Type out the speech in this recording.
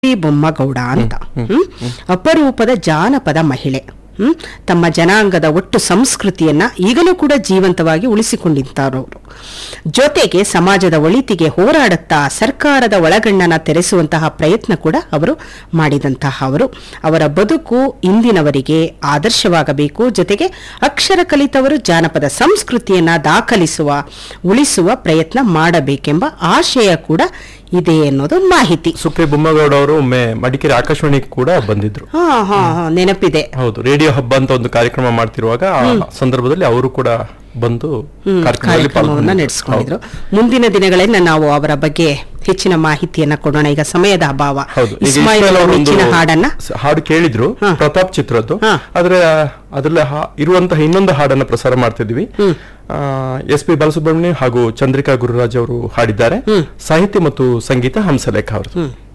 ಶ್ರೀ ಬೊಮ್ಮಗೌಡ ಅಂತ ಹ್ಮ್? ಅಪರೂಪದ ಜಾನಪದ ಮಹಿಳೆ ಹ್ಮ್? ತಮ್ಮ ಜನಾಂಗದ ಒಟ್ಟು ಸಂಸ್ಕೃತಿಯನ್ನ ಈಗಲೂ ಕೂಡ ಜೀವಂತವಾಗಿ ಉಳಿಸಿಕೊಂಡಿದ್ದಾರವರು ಜೊತೆಗೆ ಸಮಾಜದ ಒಳಿತಿಗೆ ಹೋರಾಡುತ್ತಾ ಸರ್ಕಾರದ ಒಳಗಣ್ಣನ ತೆರೆಸುವಂತಹ ಪ್ರಯತ್ನ ಕೂಡ ಅವರು ಮಾಡಿದಂತಹ ಅವರು ಅವರ ಬದುಕು ಇಂದಿನವರಿಗೆ ಆದರ್ಶವಾಗಬೇಕು ಜೊತೆಗೆ ಅಕ್ಷರ ಕಲಿತವರು ಜಾನಪದ ಸಂಸ್ಕೃತಿಯನ್ನ ದಾಖಲಿಸುವ ಉಳಿಸುವ ಪ್ರಯತ್ನ ಮಾಡಬೇಕೆಂಬ ಆಶಯ ಕೂಡ ಇದೆ ಅನ್ನೋದು ಮಾಹಿತಿ ಸುಪ್ರಿ ಬೊಮ್ಮಗೌಡ ಅವರು ಒಮ್ಮೆ ಮಡಿಕೇರಿ ಆಕಾಶವಾಣಿ ಕೂಡ ಬಂದಿದ್ರು ಹಾ ಹಾ ಹಾ ನೆನಪಿದೆ ಹೌದು ರೇಡಿಯೋ ಹಬ್ಬ ಅಂತ ಒಂದು ಕಾರ್ಯಕ್ರಮ ಮಾಡ್ತಿರುವಾಗ ಆ ಸಂದರ್ಭದಲ್ಲಿ ಅವರು ಕೂಡ ಬಂದು ಹ್ಮ್, ಕಾರ್ಯಕ್ರಮದಲ್ಲಿ ಕಾರ್ಯಕ್ರಮವನ್ನ ಪಾಲ್ಗೊಂಡಿದ್ರು. ನಡೆಸಿಕೊಂಡಿದ್ರು ಮುಂದಿನ ದಿನಗಳಲ್ಲಿ ನಾವು ಅವರ ಬಗ್ಗೆ ಹೆಚ್ಚಿನ ಮಾಹಿತಿಯನ್ನ ಕೊಡೋಣ ಈಗ ಸಮಯದ ಅಭಾವ ಹೌದು ಈಗ ಇಸ್ಮಾಯಿಲ್ ಇಸ್ಮಾಯಿಲ್ ಅವರ ಅವರು ಒಂದು ನೆಚ್ಚಿನ ಹಾಡನ್ನ ಸ- ಹಾಡು ಕೇಳಿದ್ರು ಹಾ. ಪ್ರತಾಪ್ ಚಿತ್ರದ್ದು ಹಾ. ಆದ್ರೆ ಅದ್ರಲ್ಲಿ ಹಾ- ಇರುವಂತಹ ಇನ್ನೊಂದು ಹಾಡನ್ನ ಪ್ರಸಾರ ಮಾಡ್ತಿದ್ವಿ ಎಸ್ ಪಿ ಬಾಲಸುಬ್ರಹ್ಮಣ್ಯ ಹಾಗೂ ಚಂದ್ರಿಕಾ ಗುರುರಾಜ್ ಅವರು ಹಾಡಿದ್ದಾರೆ ಸಾಹಿತ್ಯ ಮತ್ತು ಸಂಗೀತ ಹಂಸಲೇಖ ಅವರು ಹ್ಮ್